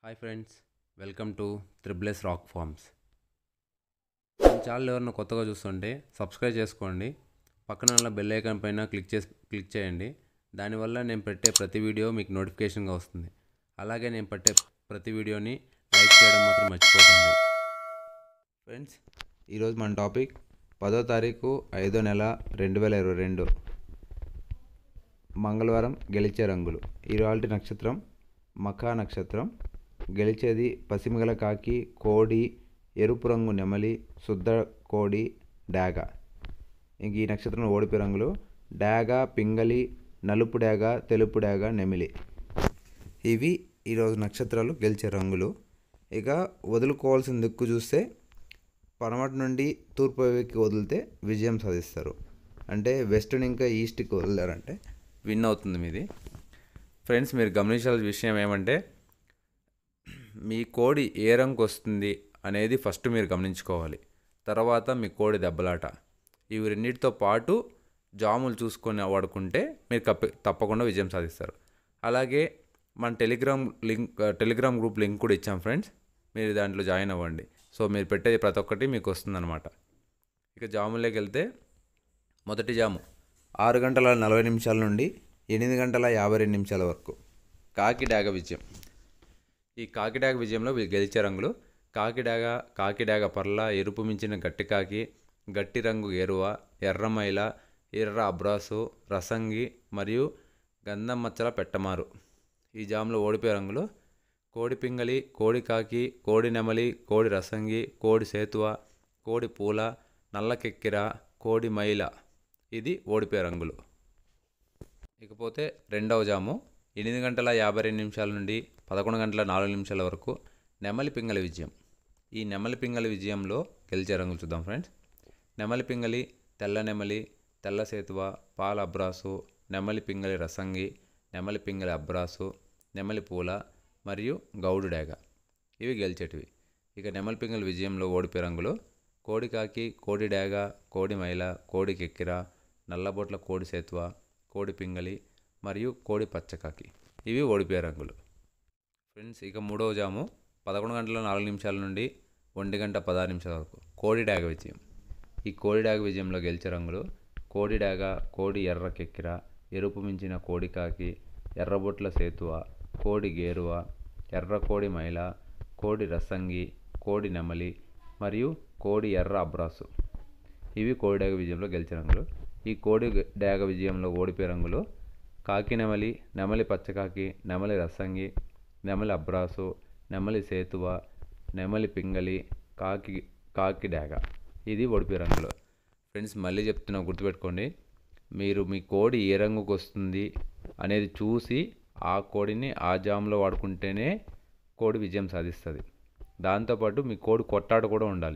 hi friends welcome to త్రిబ్లెస్ rock farms మన channel ఎవరైనా కొత్తగా చూస్తుంటే సబ్స్క్రైబ్ చేసుకోండి పక్కన ఉన్న బెల్ ఐకాన్ పైన క్లిక్ చేసి క్లిక్ చేయండి దానివల్ల నేను పెట్టే ప్రతి వీడియో మీకు నోటిఫికేషన్గా వస్తుంది అలాగే నేను పెట్టే ప్రతి వీడియోని లైక్ చేయడం మాత్రం మర్చిపోకండి ఫ్రెండ్స్ ఈరోజు మన టాపిక్ పదో తారీఖు ఐదో నెల రెండు వేల ఇరవై రెండు మంగళవారం గెలిచే రంగులు ఈరోజు నక్షత్రం మఖా నక్షత్రం గెలిచేది పసిమిగల కాకి కోడి ఎరుపు రంగు నెమలి శుద్ధ కోడి డాగ ఇంక ఈ నక్షత్రం ఓడిపోయే రంగులు డాగ పింగళి నలుపు డాగ తెలుపు డాగ నెమిలి ఇవి ఈరోజు నక్షత్రాలు గెలిచే రంగులు ఇక వదులుకోవాల్సిన దిక్కు చూస్తే పడమటి నుండి తూర్పు వైపుకి వదిలితే విజయం సాధిస్తారు అంటే వెస్ట్ని ఇంకా ఈస్ట్కి వదిలారంటే విన్ అవుతుంది మీది ఫ్రెండ్స్ మీరు గమనించాల్సిన విషయం ఏమంటే మీ కోడి ఏ రంగు వస్తుంది అనేది ఫస్ట్ మీరు గమనించుకోవాలి తర్వాత మీ కోడి దెబ్బలాట ఇవి రెండింటితో పాటు జాములు చూసుకొని వాడుకుంటే మీరు కప్ప తప్పకుండా విజయం సాధిస్తారు అలాగే మన Telegram link Telegram group link కూడా ఇచ్చాం ఫ్రెండ్స్ మీరు దాంట్లో జాయిన్ అవ్వండి సో మీరు పెట్టేది ప్రతి ఒక్కటి మీకు వస్తుందన్నమాట ఇక జాములోకి వెళ్తే మొదటి జాము ఆరు గంటల నలభై నిమిషాల నుండి ఎనిమిది గంటల యాభై రెండు నిమిషాల వరకు కాకిడాగ విజయం ఈ కాకిడాగ విజయంలో వీళ్ళు గెలిచే రంగులు కాకిడాగ కాకిడాగ పర్ల ఎరుపు మించిన గట్టి కాకి గట్టి రంగు ఎరువ ఎర్రమైల ఎర్ర అబ్రాసు రసంగి మరియు గంధం మచ్చల పెట్టమారు ఈ జామ్లో ఓడిపోయే రంగులు కోడి పింగళి కోడి కాకి కోడి నెమలి కోడి రసంగి కోడి సేతువ కోడి పూల నల్ల కెక్కిర కోడి మైల ఇది ఓడిపోయే రంగులు ఇకపోతే రెండవ జాము ఎనిమిది గంటల యాభై రెండు నిమిషాల నుండి పదకొండు గంటల నాలుగు నిమిషాల వరకు నెమలి పింగళి విజయం ఈ నెమలి పింగళి విజయంలో గెలిచే రంగులు చూద్దాం ఫ్రెండ్స్ నెమలి పింగళి తెల్ల నెమలి తెల్ల సేతువ పాల అబ్రాసు నెమలి పింగళి రసంగి నెమలి పింగళి అబ్రాసు నెమలి పూల మరియు గౌడు డేగ ఇవి గెలిచేటివి ఇక నెమలి పింగళి విజయంలో ఓడిపోయే రంగులు కోడి కాకి కోడి డేగ కోడి మైల కోడి కెక్కిర నల్లబొట్ల కోడి సేతువ కోడి పింగళి మరియు కోడి పచ్చకాకి ఇవి ఓడిపోయే రంగులు ఫ్రెండ్స్ ఇక మూడవ జాము పదకొండు గంటల నాలుగు నిమిషాల నుండి ఒంటి గంట పదహారు నిమిషాల వరకు కోడి డాగ విజయం ఈ కోడి డాగ విజయంలో గెలిచే రంగులు కోడి డాగ కోడి ఎర్ర కెక్కిర ఎరుపు మించిన కోడి కాకి ఎర్రబొట్ల సేతువ కోడి గేరువ ఎర్ర కోడి మైల కోడి రసంగి కోడి నెమలి మరియు కోడి ఎర్ర అబ్రాసు ఇవి కోడి డాగ విజయంలో గెలిచే రంగులు ఈ కోడి డాగ విజయంలో ఓడిపోయే రంగులు కాకి నెమలి నెమలి పచ్చకాకి నెమలి రసంగి నెమలి అబ్రాసు నెమలి సేతువ నెమలి పింగళి కాకి కాకి డాగ ఇది ఓడిపోయే రంగులు ఫ్రెండ్స్ మళ్ళీ చెప్తున్నా గుర్తుపెట్టుకోండి మీరు మీ కోడి ఏ రంగుకు వస్తుంది అనేది చూసి ఆ కోడిని ఆ జామ్లో వాడుకుంటేనే కోడి విజయం సాధిస్తుంది దాంతోపాటు మీ కోడి కొట్టాడు కూడా ఉండాలి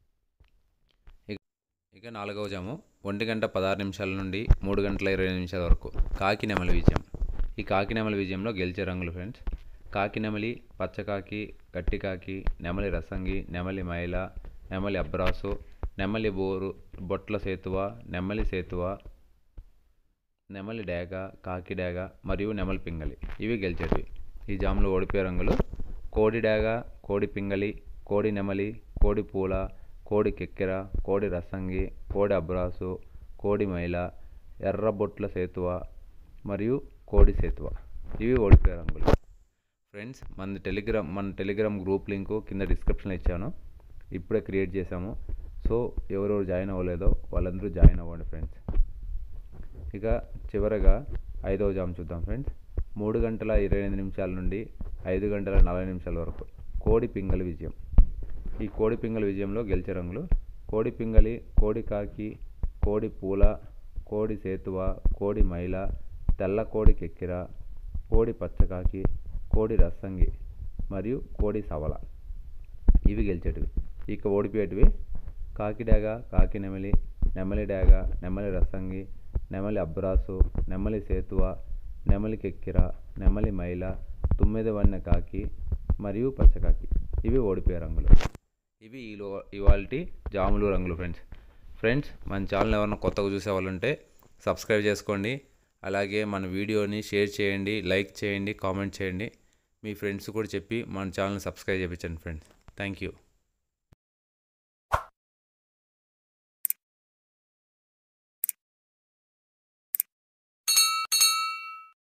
ఇక నాలుగవ జాము ఒంటి గంట పదహారు నిమిషాల నుండి మూడు గంటల ఇరవై నిమిషాల వరకు కాకి నెమలి విజయం ఈ కాకి నెమలి విజయంలో గెలిచే రంగులు ఫ్రెండ్స్ కాకి నెమలి పచ్చకాకి గట్టి కాకి నెమలి రసంగి నెమలి మైల నెమలి అబ్రాసు నెమలి బోరు బొట్ల సేతువ నెమలి సేతువ నెమలి డేగ కాకి డేగ మరియు నెమలి పింగళి ఇవి గెలిచేటివి ఈ జాములో ఓడిపోయే రంగులు కోడి డేగ కోడి పింగళి కోడి నెమలి కోడి పూల కోడి కెక్కెర కోడి రసంగి కోడి అబ్రాసు కోడి మైల ఎర్ర బొట్ల సేతువ మరియు కోడి సేతువ ఇవి ఓడిపోయే రంగులు ఫ్రెండ్స్ మన టెలిగ్రామ్ మన టెలిగ్రామ్ గ్రూప్ లింకు కింద డిస్క్రిప్షన్లో ఇచ్చాను ఇప్పుడే క్రియేట్ చేశాము సో ఎవరెవరు జాయిన్ అవ్వలేదో వాళ్ళందరూ జాయిన్ అవ్వండి ఫ్రెండ్స్ ఇక చివరగా ఐదవ జామ్ చూద్దాం ఫ్రెండ్స్ మూడు గంటల ఇరవై ఎనిమిది నిమిషాల నుండి ఐదు గంటల నలభై నిమిషాల వరకు కోడి పింగళి విజయం ఈ కోడి పింగళి విజయంలో గెలిచే రంగులు కోడి పింగళి కోడి కాకి కోడి పూల కోడి సేతువ కోడి మైల తెల్ల కోడి కెక్కిర కోడి పచ్చకాకి కోడి రసంగి మరియు కోడి సవల ఇవి గెలిచేటివి ఇక ఓడిపోయేటివి కాకి డాగ కాకి నెమలి నెమలి డాగ నెమలి రసంగి నెమలి అబ్రాసు నెమలి సేతువ నెమలి కెక్కిర నెమలి మైల తుమ్మిది వన్నె కాకి మరియు పచ్చకాకి ఇవి ఓడిపోయే రంగులు ఇవి ఈలో ఇవాళ జాములు రంగులు ఫ్రెండ్స్ ఫ్రెండ్స్ మన ఛానల్ ఎవరైనా కొత్తగా చూసే వాళ్ళు ఉంటే సబ్స్క్రైబ్ చేసుకోండి అలాగే మన వీడియోని షేర్ చేయండి లైక్ చేయండి కామెంట్ చేయండి మీ ఫ్రెండ్స్ కూడా చెప్పి మన ఛానల్ సబ్స్క్రైబ్ చేయించండి ఫ్రెండ్స్ థ్యాంక్ యూ